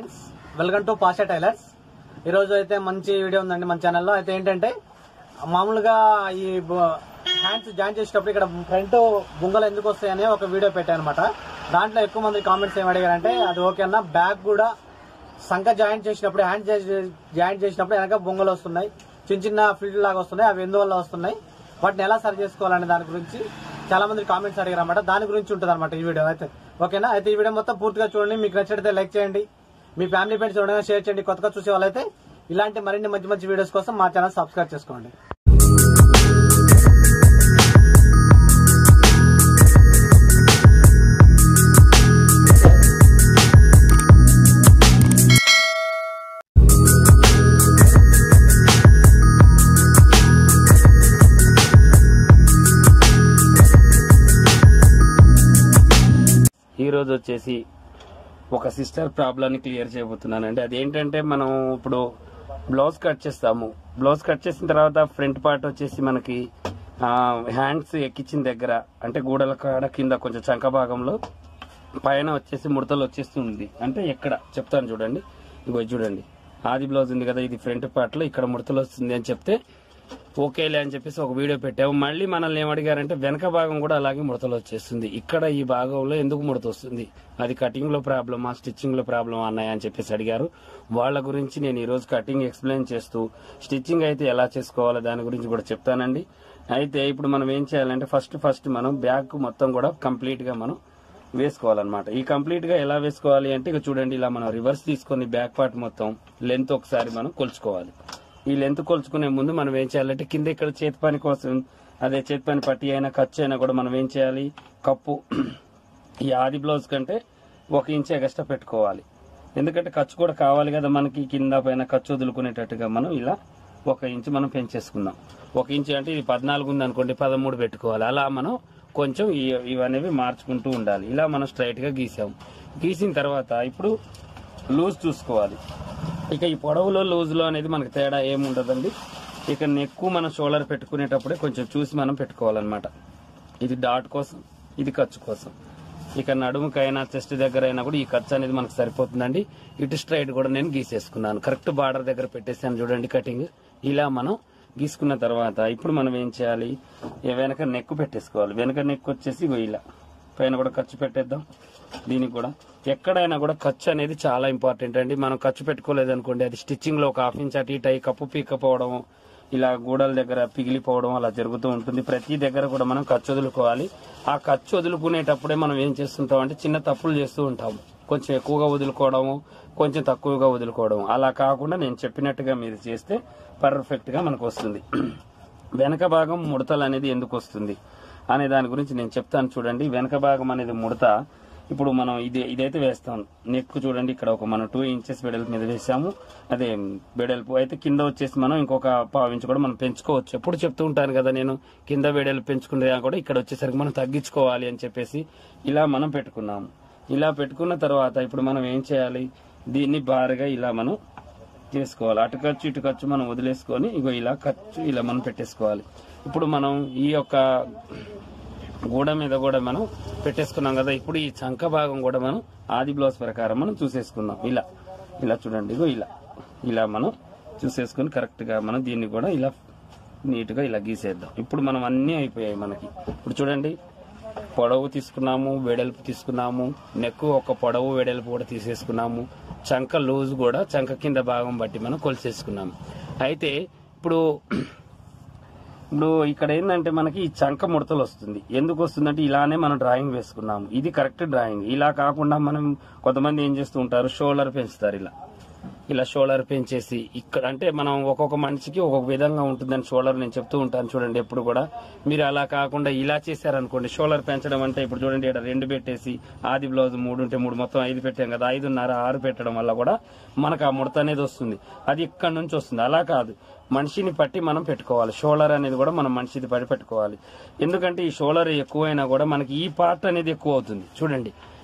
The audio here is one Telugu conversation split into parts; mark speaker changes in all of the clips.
Speaker 1: friends welcome to Pasha tailors ఈరోజు అయితే మంచి వీడియో ఉందండి మన ఛానల్లో అయితే ఏంటంటే మామూలుగా ఈ హ్యాండ్స్ జాయిన్ చేసేటప్పుడు ఇక్కడ ఫ్రంట్ బుంగలు ఎందుకు వస్తాయని ఒక వీడియో పెట్టాను అనమాట దాంట్లో ఎక్కువ మంది కామెంట్స్ ఏమి అడిగారంటే అది ఓకే అన్న బ్యాక్ కూడా సంఖ జాయింట్ చేసినప్పుడు హ్యాండ్ జాయింట్ చేసినప్పుడు వెనక బొంగలు వస్తున్నాయి చిన్న చిన్న ఫిల్డ్ లాగా వస్తున్నాయి అవి ఎందువల్ల వస్తున్నాయి వాటిని ఎలా సరి చేసుకోవాలనే దాని గురించి చాలా మంది కామెంట్స్ అడిగారు అనమాట దాని గురించి ఉంటుంది అనమాట ఈ వీడియో అయితే ఓకేనా అయితే ఈ వీడియో మొత్తం పూర్తిగా చూడండి మీకు నచ్చితే లైక్ చేయండి మీ ఫ్యామిలీ ఫ్రెండ్స్ ఎవరైనా షేర్ చేయండి కొత్తగా చూసే వాళ్ళైతే ఇలాంటి మరిన్ని మంచి మంచి వీడియోస్ కోసం మా ఛానల్ సబ్స్క్రైబ్ చేసుకోండి
Speaker 2: ఈ రోజు వచ్చేసి ఒక సిస్టర్ ప్రాబ్లమ్ క్లియర్ చేయబోతున్నానండి అదేంటంటే మనం ఇప్పుడు బ్లౌజ్ కట్ చేస్తాము బ్లౌజ్ కట్ చేసిన తర్వాత ఫ్రంట్ పార్ట్ వచ్చేసి మనకి హ్యాండ్స్ ఎక్కించిన దగ్గర అంటే గూడల కాడ కింద కొంచెం చంక భాగంలో పైన వచ్చేసి ముడతలు వచ్చేస్తుంది అంటే ఎక్కడ చెప్తాను చూడండి ఇగో చూడండి ఆది బ్లౌజ్ ఉంది కదా ఇది ఫ్రంట్ పార్ట్ లో ఇక్కడ ముడతలు వస్తుంది అని చెప్తే ఓకేలే అని చెప్పేసి ఒక వీడియో పెట్టాము మళ్ళీ మనల్ని ఏమడిగారంటే వెనక భాగం కూడా అలాగే ముడతలు వచ్చేస్తుంది ఇక్కడ ఈ భాగంలో ఎందుకు ముడత వస్తుంది అది కటింగ్ లో ప్రాబ్లమా స్టిచ్చింగ్ లో ప్రాబ్లమా అన్నాయా అని చెప్పేసి అడిగారు వాళ్ళ గురించి నేను ఈ రోజు కటింగ్ ఎక్స్ప్లెయిన్ చేస్తూ స్టిచ్చింగ్ అయితే ఎలా చేసుకోవాలో దాని గురించి కూడా చెప్తానండి అయితే ఇప్పుడు మనం ఏం చేయాలంటే ఫస్ట్ ఫస్ట్ మనం బ్యాగ్ మొత్తం కూడా కంప్లీట్ గా మనం వేసుకోవాలన్నమాట ఈ కంప్లీట్ గా ఎలా వేసుకోవాలి అంటే ఇక చూడండి ఇలా మనం రివర్స్ తీసుకొని బ్యాక్ పార్ట్ మొత్తం లెంత్ ఒకసారి మనం కొలుచుకోవాలి ఈ లెంత్ కొలుచుకునే ముందు మనం ఏం చేయాలంటే కింద ఇక్కడ చేతి పని కోసం అదే చేతి పని పట్టి అయినా ఖర్చు అయినా కూడా మనం ఏం చేయాలి కప్పు ఈ ఆది బ్లౌజ్ కంటే ఒక ఇంచ్ ఎగస్ట్రా పెట్టుకోవాలి ఎందుకంటే ఖర్చు కూడా కావాలి కదా మనకి కింద పైన ఖర్చు వదులుకునేటట్టుగా మనం ఇలా ఒక ఇంచ్ మనం పెంచేసుకుందాం ఒక ఇంచ్ అంటే ఇది పద్నాలుగు ఉంది అనుకోండి పదమూడు పెట్టుకోవాలి అలా మనం కొంచెం ఈ- ఇవనేవి మార్చుకుంటూ ఉండాలి ఇలా మనం స్ట్రైట్ గా గీసాం గీసిన తర్వాత ఇప్పుడు లూజ్ చూసుకోవాలి ఇక ఈ పొడవులో లూజ్లో అనేది మనకి తేడా ఏముండదండి ఇక నెక్కు మనం షోల్డర్ పెట్టుకునేటప్పుడే కొంచెం చూసి మనం పెట్టుకోవాలన్నమాట ఇది డాట్ కోసం ఇది ఖర్చు కోసం ఇక నడుముకైనా చెస్ట్ దగ్గర అయినా కూడా ఈ ఖర్చు అనేది మనకు సరిపోతుందండి ఇటు స్ట్రైట్ కూడా నేను గీసేసుకున్నాను కరెక్ట్ బార్డర్ దగ్గర పెట్టేసాను చూడండి కటింగ్ ఇలా మనం గీసుకున్న తర్వాత ఇప్పుడు మనం ఏం చేయాలి ఈ వెనక నెక్ పెట్టేసుకోవాలి వెనక నెక్ వచ్చేసి ఇగో ఇలా పైన కూడా ఖర్చు పెట్టేద్దాం దీనికి కూడా ఎక్కడైనా కూడా ఖర్చు అనేది చాలా ఇంపార్టెంట్ అండి మనం ఖర్చు పెట్టుకోలేదు అనుకోండి అది స్టిచ్చింగ్ లో ఒక హాఫ్ ఇంచ్ అటు ఇటు అయి కప్పు పీకపోవడం ఇలా గూడల దగ్గర పిగిలిపోవడం అలా జరుగుతూ ఉంటుంది ప్రతి దగ్గర కూడా మనం ఖర్చు వదులుకోవాలి ఆ ఖర్చు వదులుకునేటప్పుడే మనం ఏం చేస్తుంటాం అంటే చిన్న తప్పులు చేస్తూ ఉంటాము కొంచెం ఎక్కువగా వదులుకోవడము కొంచెం తక్కువగా వదులుకోవడం అలా కాకుండా నేను చెప్పినట్టుగా మీరు చేస్తే పర్ఫెక్ట్ గా మనకు వస్తుంది వెనక భాగం ముడతలు అనేది ఎందుకు వస్తుంది అనే దాని గురించి నేను చెప్తాను చూడండి వెనక భాగం అనేది ముడత ఇప్పుడు మనం ఇది ఇదైతే వేస్తాం నెక్ చూడండి ఇక్కడ ఒక మనం టూ ఇంచెస్ వెడల్పు మీద వేసాము అదే వెడల్పు అయితే కింద వచ్చేసి మనం ఇంకొక పావు ఇంచు కూడా మనం పెంచుకోవచ్చు ఎప్పుడు చెప్తూ ఉంటాను కదా నేను కింద వెడల్పు పెంచుకునే కూడా ఇక్కడ వచ్చేసరికి మనం తగ్గించుకోవాలి అని చెప్పేసి ఇలా మనం పెట్టుకున్నాము ఇలా పెట్టుకున్న తర్వాత ఇప్పుడు మనం ఏం చేయాలి దీన్ని బారుగా ఇలా మనం చేసుకోవాలి అటు ఖర్చు ఇటు ఖర్చు మనం వదిలేసుకొని ఇగో ఇలా ఖర్చు ఇలా మనం పెట్టేసుకోవాలి ఇప్పుడు మనం ఈ యొక్క గూడ మీద కూడా మనం పెట్టేసుకున్నాం కదా ఇప్పుడు ఈ చంక భాగం కూడా మనం ఆది బ్లౌజ్ ప్రకారం మనం చూసేసుకుందాం ఇలా ఇలా చూడండి ఇగో ఇలా ఇలా మనం చూసేసుకుని కరెక్ట్ గా మనం దీన్ని కూడా ఇలా నీట్ గా ఇలా గీసేద్దాం ఇప్పుడు మనం అన్నీ అయిపోయాయి మనకి ఇప్పుడు చూడండి పొడవు తీసుకున్నాము వెడల్పు తీసుకున్నాము నెక్ ఒక పొడవు వెడల్పు కూడా తీసేసుకున్నాము చంక లూజ్ కూడా చంక కింద భాగం బట్టి మనం కొలిసేసుకున్నాము అయితే ఇప్పుడు ఇప్పుడు ఇక్కడ ఏంటంటే మనకి ఈ చంక ముడతలు వస్తుంది ఎందుకు వస్తుందంటే ఇలానే మనం డ్రాయింగ్ వేసుకున్నాము ఇది కరెక్ట్ డ్రాయింగ్ ఇలా కాకుండా మనం కొంతమంది ఏం చేస్తూ ఉంటారు షోల్డర్ పెంచుతారు ఇలా ఇలా షోల్డర్ పెంచేసి ఇక్కడ అంటే మనం ఒక్కొక్క మనిషికి ఒక్కొక్క విధంగా ఉంటుందని షోల్డర్ నేను చెప్తూ ఉంటాను చూడండి ఎప్పుడు కూడా మీరు అలా కాకుండా ఇలా చేశారనుకోండి షోల్డర్ పెంచడం అంటే ఇప్పుడు చూడండి ఇక్కడ రెండు పెట్టేసి ఆది బ్లౌజ్ మూడు ఉంటే మూడు మొత్తం ఐదు పెట్టాం కదా ఐదున్నర ఆరు పెట్టడం వల్ల కూడా మనకు ఆ ముడత అనేది వస్తుంది అది ఇక్కడ నుంచి వస్తుంది అలా కాదు మనిషిని పట్టి మనం పెట్టుకోవాలి షోల్డర్ అనేది కూడా మనం మనిషిని పట్టి పెట్టుకోవాలి ఎందుకంటే ఈ షోల్డర్ ఎక్కువైనా కూడా మనకి ఈ పార్ట్ అనేది ఎక్కువ అవుతుంది చూడండి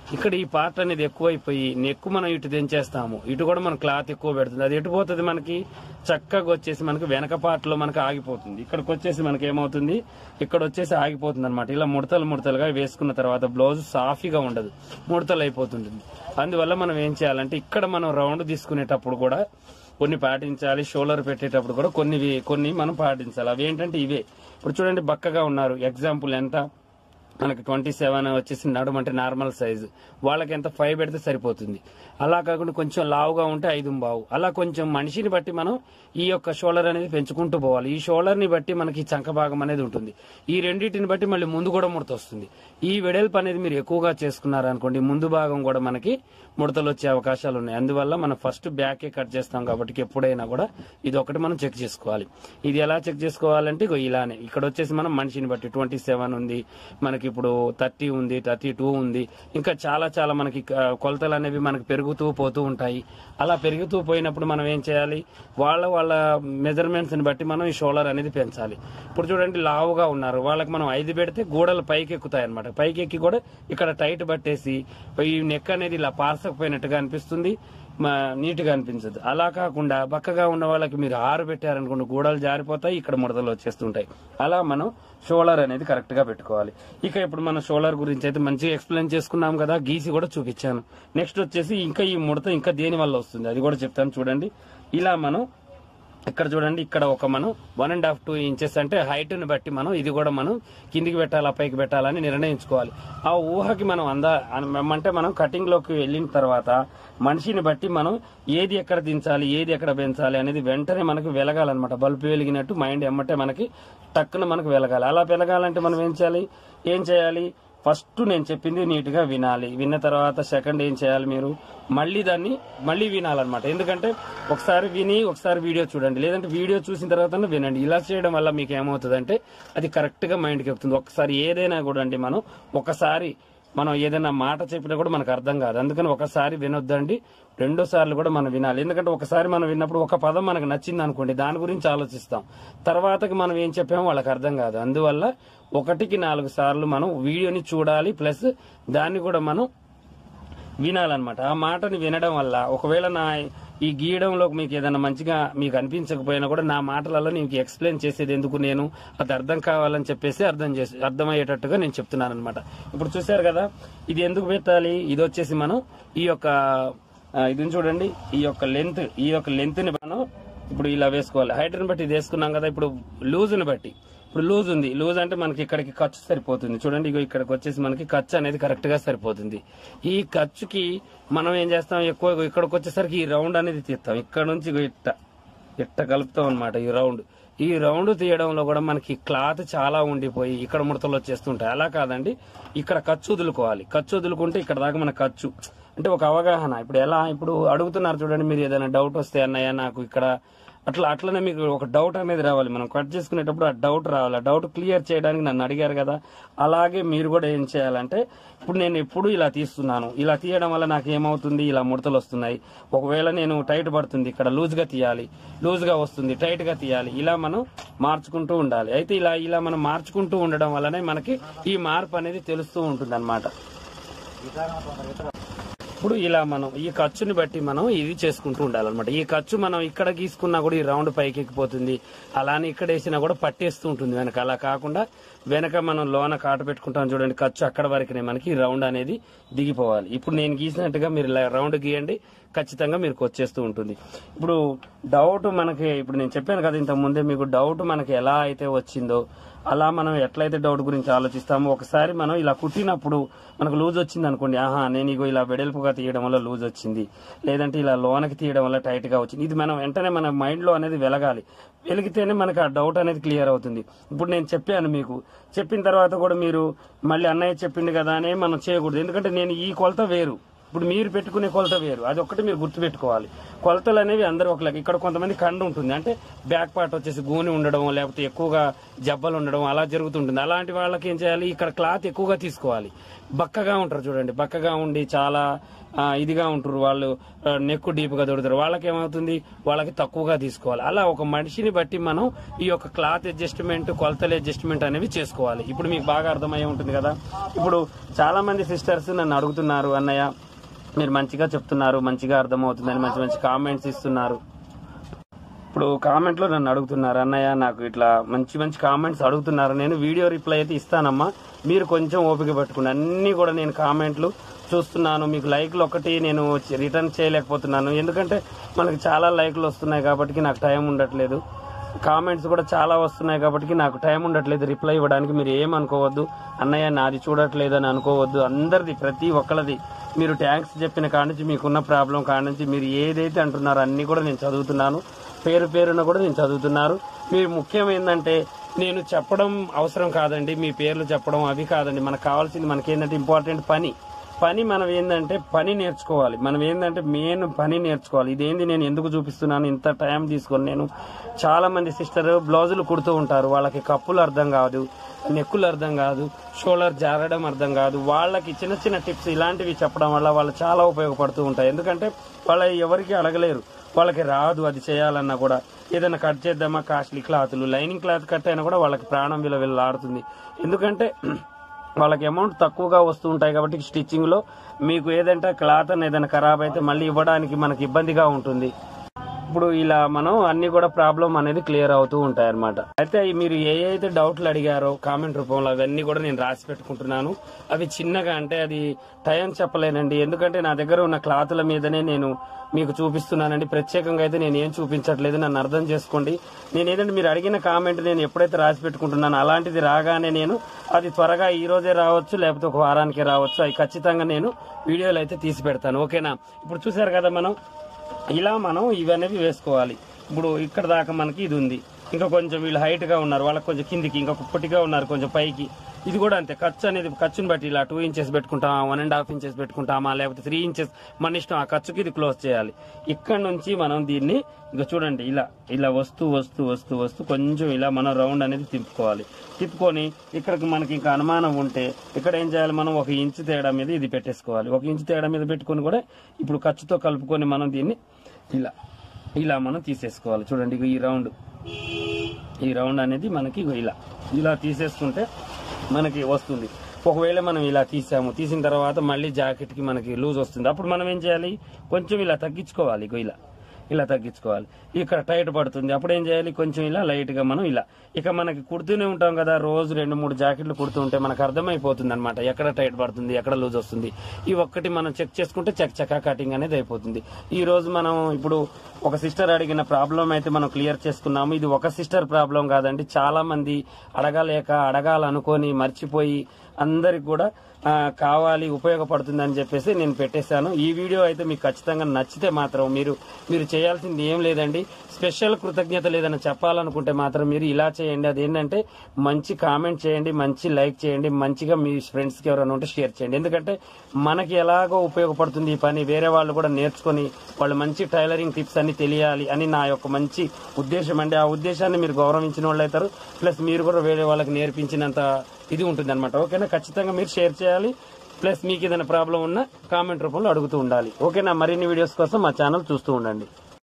Speaker 2: ఇక్కడ ఈ పార్ట్ అనేది ఎక్కువైపోయి నెక్ మనం ఇటు దించేస్తాము ఇటు కూడా మన క్లాత్ ఎక్కువ పెడుతుంది అది ఎటు పోతుంది మనకి చక్కగా వచ్చేసి మనకి వెనక పార్ట్ లో మనకి ఆగిపోతుంది ఇక్కడికి వచ్చేసి మనకి ఏమవుతుంది ఇక్కడ వచ్చేసి ఆగిపోతుంది అనమాట ఇలా ముడతలు ముడతలుగా వేసుకున్న తర్వాత బ్లౌజ్ సాఫీగా ఉండదు ముడతలు అయిపోతుంటుంది అందువల్ల మనం ఏం చేయాలంటే ఇక్కడ మనం రౌండ్ తీసుకునేటప్పుడు కూడా కొన్ని పాటించాలి షోల్డర్ పెట్టేటప్పుడు కూడా కొన్ని వి- కొన్ని మనం పాటించాలి అవి ఏంటంటే ఇవే ఇప్పుడు చూడండి బక్కగా ఉన్నారు ఎగ్జాంపుల్ ఎంత మనకి ట్వంటీ సెవెన్ వచ్చేసి నడుము అంటే నార్మల్ సైజు వాళ్ళకి ఎంత ఫైవ్ పెడితే సరిపోతుంది అలా కాకుండా కొంచెం లావుగా ఉంటే ఐదు బావు అలా కొంచెం మనిషిని బట్టి మనం ఈ యొక్క షోల్డర్ అనేది పెంచుకుంటూ పోవాలి ఈ షోల్డర్ ని బట్టి మనకి ఈ చంక భాగం అనేది ఉంటుంది ఈ రెండింటిని బట్టి మళ్ళీ ముందు కూడా ముడత వస్తుంది ఈ వెడల్పు అనేది మీరు ఎక్కువగా చేసుకున్నారనుకోండి ముందు భాగం కూడా మనకి ముడతలు వచ్చే అవకాశాలు ఉన్నాయి అందువల్ల మనం ఫస్ట్ బ్యాకే కట్ చేస్తాం కాబట్టి ఎప్పుడైనా కూడా ఇది ఒకటి మనం చెక్ చేసుకోవాలి ఇది ఎలా చెక్ చేసుకోవాలంటే ఇగో ఇలానే ఇక్కడ వచ్చేసి మనం మనిషిని బట్టి ట్వంటీ సెవెన్ ఉంది మనకి ఇప్పుడు థర్టీ ఉంది థర్టీ టూ ఉంది ఇంకా చాలా చాలా మనకి ఆ, కొలతలు అనేవి మనకి పెరుగుతూ పోతూ ఉంటాయి అలా పెరుగుతూ పోయినప్పుడు మనం ఏం చేయాలి వాళ్ళ వాళ్ళ మెజర్మెంట్స్ ని బట్టి మనం ఈ షోల్డర్ అనేది పెంచాలి ఇప్పుడు చూడండి లావుగా ఉన్నారు వాళ్ళకి మనం ఐదు పెడితే గోడలు పైకి ఎక్కుతాయి అనమాట పైకి ఎక్కి కూడా ఇక్కడ టైట్ పట్టేసి ఈ నెక్ అనేది ఇలా పార్సకపోయినట్టుగా అనిపిస్తుంది మా నీట్గా అనిపించదు అలా కాకుండా బక్కగా ఉన్న వాళ్ళకి మీరు ఆరు పెట్టారనుకోండి గోడలు జారిపోతాయి ఇక్కడ ముడతలు వచ్చేస్తుంటాయి అలా మనం షోల్డర్ అనేది కరెక్ట్ గా పెట్టుకోవాలి ఇక ఇప్పుడు మన షోల్డర్ గురించి అయితే మంచిగా ఎక్స్ప్లెయిన్ చేసుకున్నాం కదా గీసి కూడా చూపించాను నెక్స్ట్ వచ్చేసి ఇంకా ఈ ముడత ఇంకా దేని వల్ల వస్తుంది అది కూడా చెప్తాను చూడండి ఇలా మనం ఇక్కడ చూడండి ఇక్కడ ఒక మనం one and half two inches అంటే హైట్ ని బట్టి మనం ఇది కూడా మనం కిందికి పెట్టాలా పైకి పెట్టాలని నిర్ణయించుకోవాలి ఆ ఊహకి మనం అందా అంటే మనం కటింగ్ లోకి వెళ్ళిన తర్వాత మనిషిని బట్టి మనం ఏది ఎక్కడ దించాలి ఏది ఎక్కడ పెంచాలి అనేది వెంటనే మనకు వెలగాలన్నమాట బల్బు వెలిగినట్టు మైండ్ ఎమ్మటే మనకి టక్కున మనకు వెలగాలి అలా వెలగాలంటే మనం ఏం చేయాలి ఏం చేయాలి ఫస్ట్ నేను చెప్పింది నీట్ గా వినాలి విన్న తర్వాత సెకండ్ ఏం చేయాలి మీరు మళ్ళీ దాన్ని మళ్ళీ వినాలన్నమాట ఎందుకంటే ఒకసారి విని ఒకసారి వీడియో చూడండి లేదంటే వీడియో చూసిన తర్వాత వినండి ఇలా చేయడం వల్ల మీకు ఏమవుతుందంటే అది కరెక్ట్ గా మైండ్ కి ఎక్కుతుంది ఒకసారి ఏదైనా కూడా అండి మనం ఒకసారి మనం ఏదైనా మాట చెప్పినా కూడా మనకు అర్థం కాదు అందుకని ఒకసారి వినొద్దండి రెండో సార్లు కూడా మనం వినాలి ఎందుకంటే ఒకసారి మనం విన్నప్పుడు ఒక పదం మనకు నచ్చింది అనుకోండి దాని గురించి ఆలోచిస్తాం తర్వాతకి మనం ఏం చెప్పామో వాళ్ళకి అర్థం కాదు అందువల్ల ఒకటికి నాలుగు సార్లు మనం వీడియోని చూడాలి ప్లస్ దాన్ని కూడా మనం వినాలన్నమాట ఆ మాటని వినడం వల్ల ఒకవేళ నా ఈ గీయడంలో మీకు ఏదైనా మంచిగా మీకు అనిపించకపోయినా కూడా నా మాటలలో నీకు ఎక్స్ప్లెయిన్ చేసేది ఎందుకు నేను అది అర్థం కావాలని చెప్పేసి అర్థం చేసి అర్థమయ్యేటట్టుగా నేను చెప్తున్నాను అనమాట ఇప్పుడు చూశారు కదా ఇది ఎందుకు పెట్టాలి ఇది వచ్చేసి మనం ఈ యొక్క ఆ, ఇది చూడండి ఈ యొక్క లెంత్ ఈ యొక్క లెంత్ ని మనం ఇప్పుడు ఇలా వేసుకోవాలి హైట్ ని బట్టి ఇది వేసుకున్నాం కదా ఇప్పుడు లూజ్ ని బట్టి ఇప్పుడు లూజ్ ఉంది లూజ్ అంటే మనకి ఇక్కడికి ఖర్చు సరిపోతుంది చూడండి ఇగో ఇక్కడికి వచ్చేసి మనకి ఖర్చు అనేది కరెక్ట్ గా సరిపోతుంది ఈ ఖర్చుకి మనం ఏం చేస్తాం ఎక్కువ ఇగో ఇక్కడికి వచ్చేసరికి ఈ రౌండ్ అనేది తీస్తాం ఇక్కడ నుంచి ఇగో ఇట్ట ఇట్ట కలుపుతాం అనమాట ఈ రౌండ్ ఈ రౌండ్ తీయడంలో కూడా మనకి క్లాత్ చాలా ఉండిపోయి ఇక్కడ ముడతలు వచ్చేస్తుంటాయి అలా కాదండి ఇక్కడ ఖర్చు వదులుకోవాలి ఖర్చు వదులుకుంటే ఇక్కడ దాకా మన ఖర్చు అంటే ఒక అవగాహన ఇప్పుడు ఎలా ఇప్పుడు అడుగుతున్నారు చూడండి మీరు ఏదైనా డౌట్ వస్తే అన్నయ్య నాకు ఇక్కడ అట్లా అట్లనే మీకు ఒక డౌట్ అనేది రావాలి మనం కట్ చేసుకునేటప్పుడు ఆ డౌట్ రావాలి ఆ డౌట్ క్లియర్ చేయడానికి నన్ను అడిగారు కదా అలాగే మీరు కూడా ఏం చేయాలంటే ఇప్పుడు నేను ఎప్పుడు ఇలా తీస్తున్నాను ఇలా తీయడం వల్ల నాకు ఏమవుతుంది ఇలా ముడతలు వస్తున్నాయి ఒకవేళ నేను టైట్ పడుతుంది ఇక్కడ లూజ్ గా తీయాలి లూజ్ గా వస్తుంది టైట్ గా తీయాలి ఇలా మనం మార్చుకుంటూ ఉండాలి అయితే ఇలా ఇలా మనం మార్చుకుంటూ ఉండడం వల్లనే మనకి ఈ మార్పు అనేది తెలుస్తూ ఉంటుంది ఇప్పుడు ఇలా మనం ఈ ఖర్చుని బట్టి మనం ఇది చేసుకుంటూ ఉండాలన్నమాట ఈ ఖర్చు మనం ఇక్కడ గీసుకున్నా కూడా ఈ రౌండ్ పైకి ఎక్కిపోతుంది అలానే ఇక్కడ వేసినా కూడా పట్టేస్తూ ఉంటుంది వెనక అలా కాకుండా వెనక మనం లోన కాట పెట్టుకుంటాం చూడండి ఖర్చు అక్కడ వరకునే మనకి ఈ రౌండ్ అనేది దిగిపోవాలి ఇప్పుడు నేను గీసినట్టుగా మీరు ఇలా రౌండ్ గీయండి ఖచ్చితంగా మీకు వచ్చేస్తూ ఉంటుంది ఇప్పుడు డౌట్ మనకి ఇప్పుడు నేను చెప్పాను కదా ఇంతకు ముందే మీకు డౌట్ మనకి ఎలా అయితే వచ్చిందో అలా మనం ఎట్లయితే డౌట్ గురించి ఆలోచిస్తామో ఒకసారి మనం ఇలా కుట్టినప్పుడు మనకు లూజ్ వచ్చింది అనుకోండి ఆహా నేను ఇగో ఇలా వెడల్పుగా తీయడం వల్ల లూజ్ వచ్చింది లేదంటే ఇలా లోనకి తీయడం వల్ల టైట్ గా వచ్చింది ఇది మనం వెంటనే మన మైండ్ లో అనేది వెలగాలి వెలిగితేనే మనకు ఆ డౌట్ అనేది క్లియర్ అవుతుంది ఇప్పుడు నేను చెప్పాను మీకు చెప్పిన తర్వాత కూడా మీరు మళ్ళీ అన్నయ్య చెప్పింది కదా అనే మనం చేయకూడదు ఎందుకంటే నేను ఈ కొలత వేరు ఇప్పుడు మీరు పెట్టుకునే కొలత వేరు అది ఒక్కటి మీరు గుర్తుపెట్టుకోవాలి కొలతలు అనేవి అందరూ ఒకలాగా ఇక్కడ కొంతమంది కండు ఉంటుంది అంటే బ్యాక్ పార్ట్ వచ్చేసి గూని ఉండడం లేకపోతే ఎక్కువగా జబ్బలు ఉండడం అలా జరుగుతుంటుంది అలాంటి వాళ్ళకి ఏం చేయాలి ఇక్కడ క్లాత్ ఎక్కువగా తీసుకోవాలి బక్కగా ఉంటారు చూడండి బక్కగా ఉండి చాలా ఆ, ఇదిగా ఉంటారు వాళ్ళు ఆ, నెక్కు డీప్గా దొరుకుతారు వాళ్ళకి ఏమవుతుంది వాళ్ళకి తక్కువగా తీసుకోవాలి అలా ఒక మనిషిని బట్టి మనం ఈ యొక్క క్లాత్ అడ్జస్ట్మెంట్ కొలతల అడ్జస్ట్మెంట్ అనేవి చేసుకోవాలి ఇప్పుడు మీకు బాగా అర్థమయ్యే ఉంటుంది కదా ఇప్పుడు చాలా మంది సిస్టర్స్ నన్ను అడుగుతున్నారు అన్నయ్య మీరు మంచిగా చెప్తున్నారు మంచిగా అర్థమవుతుందని మంచి మంచి కామెంట్స్ ఇస్తున్నారు ఇప్పుడు కామెంట్ లో నన్ను అడుగుతున్నారు అన్నయ్య నాకు ఇట్లా మంచి మంచి కామెంట్స్ అడుగుతున్నారు నేను వీడియో రిప్లై అయితే ఇస్తానమ్మా మీరు కొంచెం ఓపిక పట్టుకుని అన్ని కూడా నేను కామెంట్లు చూస్తున్నాను మీకు లైక్లు ఒకటి నేను రిటర్న్ చేయలేకపోతున్నాను ఎందుకంటే మనకి చాలా లైక్లు వస్తున్నాయి కాబట్టి నాకు టైం ఉండట్లేదు కామెంట్స్ కూడా చాలా వస్తున్నాయి కాబట్టి నాకు టైం ఉండట్లేదు రిప్లై ఇవ్వడానికి మీరు ఏమనుకోవద్దు అన్నయ్య నాది చూడట్లేదు అని అనుకోవద్దు అందరిది ప్రతి ఒక్కళ్ళది మీరు ట్యాంక్స్ చెప్పిన కాడ నుంచి మీకున్న ప్రాబ్లం కాడ నుంచి మీరు ఏదైతే అంటున్నారో అన్ని కూడా నేను చదువుతున్నాను పేరు పేరున కూడా నేను చదువుతున్నారు మీరు ముఖ్యం ఏంటంటే నేను చెప్పడం అవసరం కాదండి మీ పేర్లు చెప్పడం అవి కాదండి మనకు కావాల్సింది మనకి ఏంటంటే ఇంపార్టెంట్ పని పని మనం ఏంటంటే పని నేర్చుకోవాలి మనం ఏంటంటే మెయిన్ పని నేర్చుకోవాలి ఇదేంది నేను ఎందుకు చూపిస్తున్నాను ఇంత టైం తీసుకొని నేను చాలా మంది సిస్టర్ బ్లౌజులు కుడుతూ ఉంటారు వాళ్ళకి కప్పులు అర్థం కాదు నెక్కులు అర్థం కాదు షోల్డర్ జారడం అర్థం కాదు వాళ్ళకి చిన్న చిన్న టిప్స్ ఇలాంటివి చెప్పడం వల్ల వాళ్ళు చాలా ఉపయోగపడుతూ ఉంటాయి ఎందుకంటే వాళ్ళ ఎవరికి అడగలేరు వాళ్ళకి రాదు అది చేయాలన్నా కూడా ఏదైనా కట్ చేద్దామా కాస్ట్లీ క్లాతులు లైనింగ్ క్లాత్ కట్ అయినా కూడా వాళ్ళకి ప్రాణం విలువ వెళ్ళాడుతుంది ఎందుకంటే వాళ్ళకి అమౌంట్ తక్కువగా వస్తూ ఉంటాయి కాబట్టి స్టిచ్చింగ్ లో మీకు ఏదంటే క్లాత్ అని ఏదైనా ఖరాబ్ అయితే మళ్ళీ ఇవ్వడానికి మనకి ఇబ్బందిగా ఉంటుంది ఇప్పుడు ఇలా మనం అన్ని కూడా ప్రాబ్లం అనేది క్లియర్ అవుతూ ఉంటాయి అనమాట అయితే ఈ మీరు ఏ అయితే డౌట్లు అడిగారో కామెంట్ రూపంలో అవన్నీ కూడా నేను రాసి పెట్టుకుంటున్నాను అవి చిన్నగా అంటే అది టైం చెప్పలేనండి ఎందుకంటే నా దగ్గర ఉన్న క్లాతుల మీదనే నేను మీకు చూపిస్తున్నానండి ప్రత్యేకంగా అయితే నేను ఏం చూపించట్లేదు నన్ను అర్థం చేసుకోండి నేను ఏదంటే మీరు అడిగిన కామెంట్ నేను ఎప్పుడైతే రాసి పెట్టుకుంటున్నాను అలాంటిది రాగానే నేను అది త్వరగా ఈ రోజే రావచ్చు లేకపోతే ఒక వారానికి రావచ్చు అవి ఖచ్చితంగా నేను వీడియోలు అయితే తీసి పెడతాను ఓకేనా ఇప్పుడు చూసారు కదా మనం ఇలా మనం ఇవనేవి వేసుకోవాలి ఇప్పుడు ఇక్కడ దాకా మనకి ఇది ఉంది ఇంకా కొంచెం వీళ్ళు హైట్ గా ఉన్నారు వాళ్ళకి కొంచెం కిందికి ఇంకా పొట్టిగా ఉన్నారు కొంచెం పైకి ఇది కూడా అంతే ఖర్చు అనేది ఖర్చుని బట్టి ఇలా టూ ఇంచెస్ పెట్టుకుంటామా వన్ అండ్ హాఫ్ ఇంచెస్ పెట్టుకుంటామా లేకపోతే త్రీ ఇంచెస్ మన ఇష్టం ఆ ఖర్చుకి ఇది క్లోజ్ చేయాలి ఇక్కడ నుంచి మనం దీన్ని ఇక చూడండి ఇలా ఇలా వస్తూ వస్తూ వస్తూ వస్తూ కొంచెం ఇలా మనం రౌండ్ అనేది తిప్పుకోవాలి తిప్పుకొని ఇక్కడికి మనకి ఇంకా అనుమానం ఉంటే ఇక్కడ ఏం చేయాలి మనం ఒక ఇంచు తేడా మీద ఇది పెట్టేసుకోవాలి ఒక ఇంచు తేడా మీద పెట్టుకొని కూడా ఇప్పుడు ఖర్చుతో కలుపుకొని మనం దీన్ని ఇలా ఇలా మనం తీసేసుకోవాలి చూడండి ఇగో ఈ రౌండ్ ఈ రౌండ్ అనేది మనకి ఇగో ఇలా ఇలా తీసేసుకుంటే మనకి వస్తుంది ఒకవేళ మనం ఇలా తీసాము తీసిన తర్వాత మళ్ళీ జాకెట్ కి మనకి లూజ్ వస్తుంది అప్పుడు మనం ఏం చేయాలి కొంచెం ఇలా తగ్గించుకోవాలి ఇగో ఇలా ఇలా తగ్గించుకోవాలి ఇక్కడ టైట్ పడుతుంది అప్పుడు ఏం చేయాలి కొంచెం ఇలా లైట్ గా మనం ఇలా ఇక మనకి కుడుతూనే ఉంటాం కదా రోజు రెండు మూడు జాకెట్లు కుడుతూ ఉంటే మనకు అర్థమైపోతుంది అనమాట ఎక్కడ టైట్ పడుతుంది ఎక్కడ లూజ్ వస్తుంది ఈ ఒక్కటి మనం చెక్ చేసుకుంటే చెక్ చకా కటింగ్ అనేది అయిపోతుంది ఈ రోజు మనం ఇప్పుడు ఒక సిస్టర్ అడిగిన ప్రాబ్లం అయితే మనం క్లియర్ చేసుకున్నాము ఇది ఒక సిస్టర్ ప్రాబ్లం కాదండి చాలా మంది అడగలేక అడగాలనుకొని మర్చిపోయి అందరికి కూడా ఆ, కావాలి ఉపయోగపడుతుంది అని చెప్పేసి నేను పెట్టేశాను ఈ వీడియో అయితే మీకు ఖచ్చితంగా నచ్చితే మాత్రం మీరు మీరు చేయాల్సింది ఏం లేదండి స్పెషల్ కృతజ్ఞత లేదని చెప్పాలనుకుంటే మాత్రం మీరు ఇలా చేయండి అదేంటంటే మంచి కామెంట్ చేయండి మంచి లైక్ చేయండి మంచిగా మీ ఫ్రెండ్స్ కి ఎవరైనా ఉంటే షేర్ చేయండి ఎందుకంటే మనకి ఎలాగో ఉపయోగపడుతుంది ఈ పని వేరే వాళ్ళు కూడా నేర్చుకొని వాళ్ళు మంచి టైలరింగ్ టిప్స్ అన్ని తెలియాలి అని నా యొక్క మంచి ఉద్దేశం అండి ఆ ఉద్దేశాన్ని మీరు గౌరవించిన వాళ్ళు అవుతారు ప్లస్ మీరు కూడా వేరే వాళ్ళకి నేర్పించినంత ఇది ఉంటుంది అనమాట ఓకేనా ఖచ్చితంగా మీరు షేర్ చేయాలి ప్లస్ మీకు ఏదైనా ప్రాబ్లం ఉన్నా కామెంట్ రూపంలో అడుగుతూ ఉండాలి ఓకేనా మరిన్ని వీడియోస్ కోసం మా ఛానల్ చూస్తూ ఉండండి